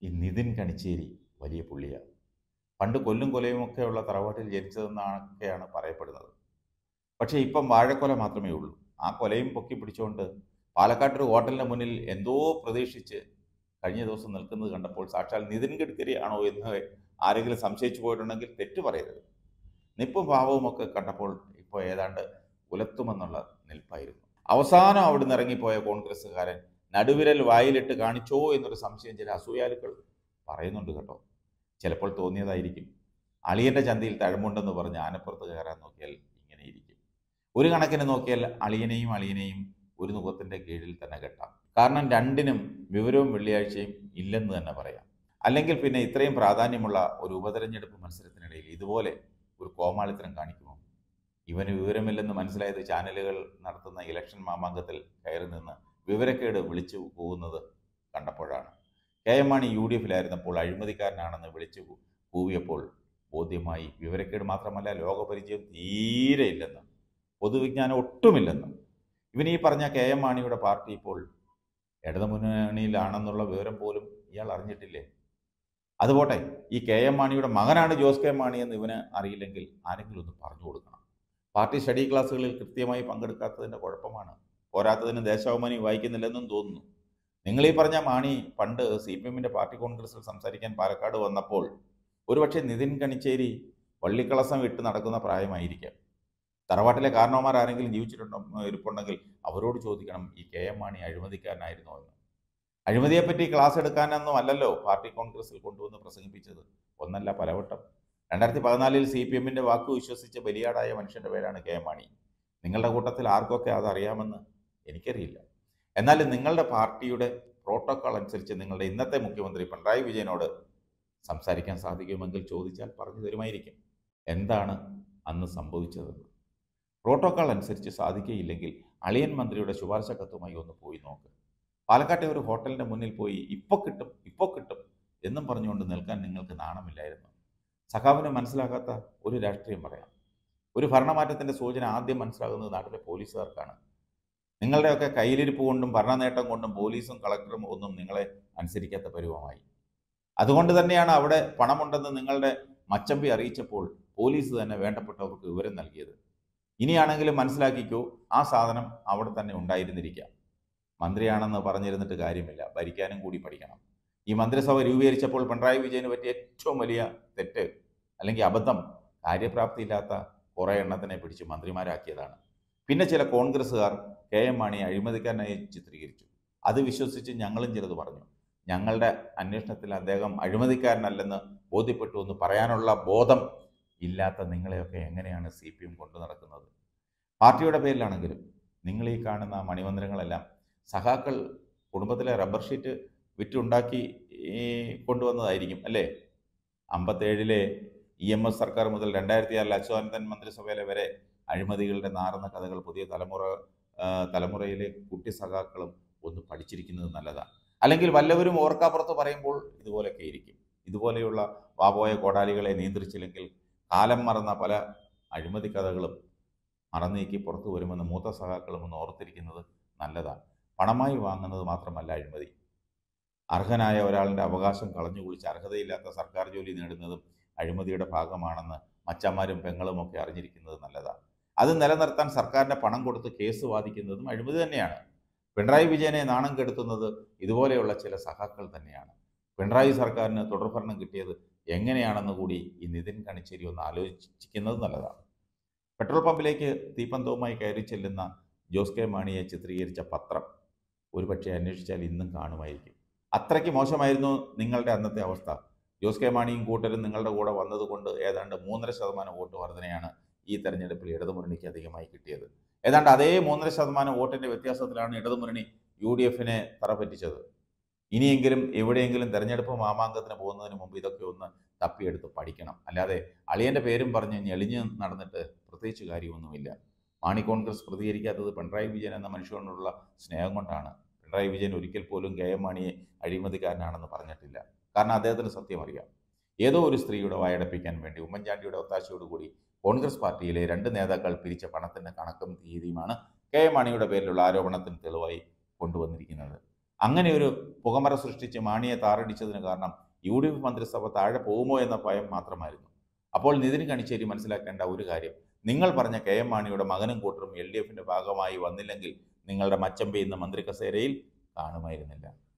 ഈ നിതിൻ കണിച്ചേരി വലിയ പുള്ളിയാണ് പണ്ട് കൊല്ലും കൊലയും ഒക്കെയുള്ള തറവാട്ടിൽ ജനിച്ചതെന്നൊക്കെയാണ് പറയപ്പെടുന്നത് പക്ഷേ ഇപ്പം വാഴക്കൊല മാത്രമേ ഉള്ളൂ ആ കൊലയും പൊക്കി പിടിച്ചുകൊണ്ട് പാലക്കാട്ടൊരു ഹോട്ടലിൻ്റെ മുന്നിൽ എന്തോ പ്രതീക്ഷിച്ച് കഴിഞ്ഞ ദിവസം നിൽക്കുന്നത് കണ്ടപ്പോൾ സാക്ഷാൽ നിതിൻ ഗഡ്കരി ആണോ എന്ന് ആരെങ്കിലും സംശയിച്ചു പോയിട്ടുണ്ടെങ്കിൽ തെറ്റു പറയരുത് നിപ്പും ഭാവവും ഒക്കെ കണ്ടപ്പോൾ ഇപ്പോൾ ഏതാണ്ട് ഉലത്തുമെന്നുള്ള നിൽപ്പായിരുന്നു അവസാനം അവിടുന്ന് ഇറങ്ങിപ്പോയ കോൺഗ്രസ്സുകാരൻ നടുവിരൽ വായിലിട്ട് കാണിച്ചോ എന്നൊരു സംശയം ചില അസൂയാലുക്കൾ പറയുന്നുണ്ട് കേട്ടോ ചിലപ്പോൾ തോന്നിയതായിരിക്കും അളിയൻ്റെ ചന്തയിൽ തഴമുണ്ടെന്ന് പറഞ്ഞ് ആനപ്പുറത്ത് കയറാൻ നോക്കിയാൽ ഇങ്ങനെ ഇരിക്കും ഒരു കണക്കിന് നോക്കിയാൽ അളിയനെയും അളിയനെയും ഒരു മുഖത്തിൻ്റെ കീഴിൽ തന്നെ കെട്ടാം കാരണം രണ്ടിനും വിവരവും വെള്ളിയാഴ്ചയും ഇല്ലെന്ന് തന്നെ പറയാം അല്ലെങ്കിൽ പിന്നെ ഇത്രയും പ്രാധാന്യമുള്ള ഒരു ഉപതെരഞ്ഞെടുപ്പ് മത്സരത്തിനിടയിൽ ഇതുപോലെ ഒരു കോമാളിത്തരം കാണിക്കുമോ ഇവന് വിവരമില്ലെന്ന് മനസ്സിലായത് ചാനലുകൾ നടത്തുന്ന ഇലക്ഷൻ മാമാങ്കത്തിൽ കയറി നിന്ന് വിവരക്കേട് വിളിച്ചു പോകുന്നത് കണ്ടപ്പോഴാണ് K M Mani U D എഫിലായിരുന്നപ്പോൾ അഴിമതിക്കാരനാണെന്ന് വിളിച്ചു കൂവിയപ്പോൾ ബോധ്യമായി വിവരക്കേട് മാത്രമല്ല ലോകപരിചയം തീരെ ഇല്ലെന്നും പൊതുവിജ്ഞാനം ഒട്ടുമില്ലെന്നും ഇവൻ ഈ പറഞ്ഞ കെ എം മാണിയുടെ പാർട്ടി ഇപ്പോൾ ഇടതുമുന്നണിയിലാണെന്നുള്ള വിവരം പോലും ഇയാൾ അറിഞ്ഞിട്ടില്ലേ അതുപോട്ടെ ഈ കെ എം മാണിയുടെ മകനാണ് ജോസ് കെ മാണി എന്ന് ഇവന് അറിയില്ലെങ്കിൽ ആരെങ്കിലും ഒന്ന് പറഞ്ഞു കൊടുക്കണം പാർട്ടി സ്റ്റഡി ക്ലാസ്സുകളിൽ കൃത്യമായി പങ്കെടുക്കാത്തതിൻ്റെ കുഴപ്പമാണ് പോരാത്തതിന് ദേശാഭിമാനി വായിക്കുന്നില്ലെന്നും തോന്നുന്നു നിങ്ങൾ ഈ പറഞ്ഞ മാണി പണ്ട് സി പി എമ്മിൻ്റെ പാർട്ടി കോൺഗ്രസിൽ സംസാരിക്കാൻ പാലക്കാട് വന്നപ്പോൾ ഒരുപക്ഷെ നിതിൻ കണിച്ചേരി വള്ളിക്കളസം ഇട്ട് നടക്കുന്ന പ്രായമായിരിക്കാം തറവാട്ടിലെ കാരണവന്മാർ ആരെങ്കിലും ജീവിച്ചിട്ടുണ്ടോ ഇരിപ്പുണ്ടെങ്കിൽ അവരോട് ചോദിക്കണം ഈ കെ എം മാണി അഴിമതിക്കാരനായിരുന്നോ എന്ന് അഴിമതിയെപ്പറ്റി ക്ലാസ് എടുക്കാനൊന്നും അല്ലല്ലോ പാർട്ടി കോൺഗ്രസിൽ കൊണ്ടുവന്ന് പ്രസംഗിപ്പിച്ചത് ഒന്നല്ല പലവട്ടം രണ്ടായിരത്തി പതിനാലിൽ സി പി എമ്മിൻ്റെ വാക്ക് വിശ്വസിച്ച് ബലിയാടായ മനുഷ്യൻ്റെ പേരാണ് കെ എം മാണി നിങ്ങളുടെ കൂട്ടത്തിൽ ആർക്കൊക്കെ അതറിയാമെന്ന് എനിക്കറിയില്ല എന്നാൽ നിങ്ങളുടെ പാർട്ടിയുടെ പ്രോട്ടോക്കോൾ അനുസരിച്ച് നിങ്ങളുടെ ഇന്നത്തെ മുഖ്യമന്ത്രി പിണറായി വിജയനോട് സംസാരിക്കാൻ സാധിക്കുമെങ്കിൽ ചോദിച്ചാൽ പറഞ്ഞു തരുമായിരിക്കും എന്താണ് അന്ന് സംഭവിച്ചതെന്ന് പ്രോട്ടോക്കോൾ അനുസരിച്ച് സാധിക്കുകയില്ലെങ്കിൽ അളിയൻ മന്ത്രിയുടെ ശുപാർശ കത്തുമായി ഒന്ന് പോയി നോക്ക് പാലക്കാട്ടെ ഒരു ഹോട്ടലിൻ്റെ മുന്നിൽ പോയി ഇപ്പോൾ കിട്ടും ഇപ്പോൾ കിട്ടും എന്നും പറഞ്ഞുകൊണ്ട് നിൽക്കാൻ നിങ്ങൾക്ക് നാണമില്ലായിരുന്നു സഖാവിന് മനസ്സിലാകാത്ത ഒരു രാഷ്ട്രീയം പറയാം ഒരു ഭരണമാറ്റത്തിൻ്റെ സൂചന ആദ്യം മനസ്സിലാകുന്നത് നാട്ടിലെ പോലീസുകാർക്കാണ് നിങ്ങളുടെയൊക്കെ കയ്യിലിരിപ്പ് കൊണ്ടും ഭരണനേട്ടം കൊണ്ടും പോലീസും കളക്ടറും ഒന്നും നിങ്ങളെ അനുസരിക്കാത്ത പരുവമായി അതുകൊണ്ട് തന്നെയാണ് അവിടെ പണമുണ്ടെന്ന് നിങ്ങളുടെ മച്ചമ്പി അറിയിച്ചപ്പോൾ പോലീസ് തന്നെ വേണ്ടപ്പെട്ടവർക്ക് വിവരം നൽകിയത് ഇനിയാണെങ്കിലും മനസ്സിലാക്കിക്കോ ആ സാധനം അവിടെ തന്നെ ഉണ്ടായിരുന്നിരിക്കാം മന്ത്രിയാണെന്ന് പറഞ്ഞിരുന്നിട്ട് കാര്യമില്ല ഭരിക്കാനും കൂടി പഠിക്കണം ഈ മന്ത്രിസഭ രൂപീകരിച്ചപ്പോൾ പിണറായി വിജയന് പറ്റിയ ഏറ്റവും വലിയ തെറ്റ് അല്ലെങ്കിൽ അബദ്ധം കാര്യപ്രാപ്തിയില്ലാത്ത കുറേ എണ്ണത്തിനെ പിടിച്ച് മന്ത്രിമാരാക്കിയതാണ് പിന്നെ ചില കോൺഗ്രസ്സുകാർ കെ എം മാണിയെ അഴിമതിക്കാരനായി ചിത്രീകരിച്ചു അത് വിശ്വസിച്ച് ഞങ്ങളും ചിലത് പറഞ്ഞു ഞങ്ങളുടെ അന്വേഷണത്തിൽ അദ്ദേഹം അഴിമതിക്കാരനല്ലെന്ന് ബോധ്യപ്പെട്ടു എന്ന് പറയാനുള്ള ബോധം ഇല്ലാത്ത നിങ്ങളെയൊക്കെ എങ്ങനെയാണ് സി പി എം കൊണ്ടു നടക്കുന്നത് പാർട്ടിയുടെ പേരിലാണെങ്കിലും നിങ്ങൾ ഈ കാണുന്ന മണിമന്ദിരങ്ങളെല്ലാം സഖാക്കൾ കുടുംബത്തിലെ റബ്ബർ ഷീറ്റ് വിറ്റുണ്ടാക്കി ഈ കൊണ്ടുവന്നതായിരിക്കും അല്ലേ അമ്പത്തേഴിലെ ഇ എം എസ് സർക്കാർ മുതൽ രണ്ടായിരത്തി ആറിൽ അച്യുതാനന്ദൻ മന്ത്രിസഭയിലെ വരെ അഴിമതികളുടെ നാറുന്ന കഥകൾ പുതിയ തലമുറ ആ, തലമുറയിലെ കുട്ടി സഖാക്കളും ഒന്ന് പഠിച്ചിരിക്കുന്നത് നല്ലതാണ് അല്ലെങ്കിൽ വല്ലവരും ഓർക്കാപ്പുറത്ത് പറയുമ്പോൾ ഇതുപോലെയൊക്കെ ഇരിക്കും ഇതുപോലെയുള്ള വാപോയ കോടാലികളെ നിയന്ത്രിച്ചില്ലെങ്കിൽ കാലം മറന്ന പല അഴിമതി കഥകളും മറന്നീക്കി പുറത്തു വരുമെന്ന് മൂത്ത സഖാക്കളും ഒന്ന് ഓർത്തിരിക്കുന്നത് നല്ലതാണ് പണമായി വാങ്ങുന്നത് മാത്രമല്ല അഴിമതി അർഹനായ ഒരാളുടെ അവകാശം കളഞ്ഞു കുളിച്ച് അർഹതയില്ലാത്ത സർക്കാർ ജോലി നേടുന്നതും അഴിമതിയുടെ ഭാഗമാണെന്ന് മച്ചന്മാരും പെങ്ങളും ഒക്കെ അറിഞ്ഞിരിക്കുന്നത് നല്ലതാണ് അത് നിലനിർത്താൻ സർക്കാരിൻ്റെ പണം കൊടുത്ത് കേസ് വാദിക്കുന്നതും അഴിമതി തന്നെയാണ് പിണറായി വിജയനെ നാണം കെടുത്തുന്നത് ഇതുപോലെയുള്ള ചില സഖാക്കൾ തന്നെയാണ് പിണറായി സർക്കാരിന് തുടർഭരണം കിട്ടിയത് എങ്ങനെയാണെന്ന് കൂടി ഈ നിതിൻ കണിച്ചേരി ഒന്ന് ആലോചിക്കുന്നത് നല്ലതാണ് പെട്രോൾ പമ്പിലേക്ക് തീപ്പന്തവുമായി കയറി ചെല്ലുന്ന ജോസ് കെ മാണിയെ ചിത്രീകരിച്ച പത്രം ഒരുപക്ഷെ അന്വേഷിച്ചാൽ ഇന്നും കാണുമായിരിക്കും അത്രയ്ക്ക് മോശമായിരുന്നു നിങ്ങളുടെ അന്നത്തെ അവസ്ഥ ജോസ് കെ മാണിയും കൂട്ടരും നിങ്ങളുടെ കൂടെ വന്നതുകൊണ്ട് ഏതാണ്ട് മൂന്നര ശതമാനം വോട്ട് വർധനയാണ് ഈ തെരഞ്ഞെടുപ്പിൽ ഇടതുമുന്നണിക്ക് അധികമായി കിട്ടിയത് ഏതാണ്ട് അതേ മൂന്നര ശതമാനം വോട്ടിൻ്റെ വ്യത്യാസത്തിലാണ് ഇടതുമുന്നണി യു ഡി എഫിനെ തറപറ്റിച്ചത് ഇനിയെങ്കിലും എവിടെയെങ്കിലും തെരഞ്ഞെടുപ്പ് മാമാങ്കത്തിന് പോകുന്നതിന് മുമ്പ് ഇതൊക്കെ ഒന്ന് തപ്പിയെടുത്ത് പഠിക്കണം അല്ലാതെ അളിയൻ്റെ പേരും പറഞ്ഞ് ഞെളിഞ്ഞ് നടന്നിട്ട് പ്രത്യേകിച്ച് കാര്യമൊന്നുമില്ല മാണി കോൺഗ്രസ് പ്രതികരിക്കാത്തത് പിണറായി വിജയൻ എന്ന മനുഷ്യനോടുള്ള സ്നേഹം കൊണ്ടാണ് പിണറായി വിജയൻ ഒരിക്കൽ പോലും കെ എം മാണിയെ അഴിമതിക്കാരനാണെന്ന് പറഞ്ഞിട്ടില്ല കാരണം അദ്ദേഹത്തിന് സത്യം അറിയാം ഏതോ ഒരു സ്ത്രീയുടെ വായടപ്പിക്കാൻ വേണ്ടി ഉമ്മൻചാണ്ടിയുടെ ഒത്താശയോടുകൂടി കോൺഗ്രസ് പാർട്ടിയിലെ രണ്ട് നേതാക്കൾ പിരിച്ച പണത്തിൻ്റെ കണക്കും തീയതിയുമാണ് കെ എം മാണിയുടെ പേരിലുള്ള ആരോപണത്തിന് തെളിവായി കൊണ്ടുവന്നിരിക്കുന്നത് അങ്ങനെ ഒരു പുകമറ സൃഷ്ടിച്ച് മാണിയെ താറടിച്ചതിന് കാരണം യു ഡി എഫ് മന്ത്രിസഭ താഴെ പോകുമോ എന്ന ഭയം മാത്രമായിരുന്നു അപ്പോൾ നിതിൻ കണിച്ചേരി മനസ്സിലാക്കേണ്ട ഒരു കാര്യം നിങ്ങൾ പറഞ്ഞ കെ എം മാണിയുടെ മകനും കൂട്ടരും എൽ ഡി എഫിന്റെ ഭാഗമായി വന്നില്ലെങ്കിൽ നിങ്ങളുടെ മച്ചമ്പി ഇന്ന് മന്ത്രി കസേരയിൽ കാണുമായിരുന്നില്ല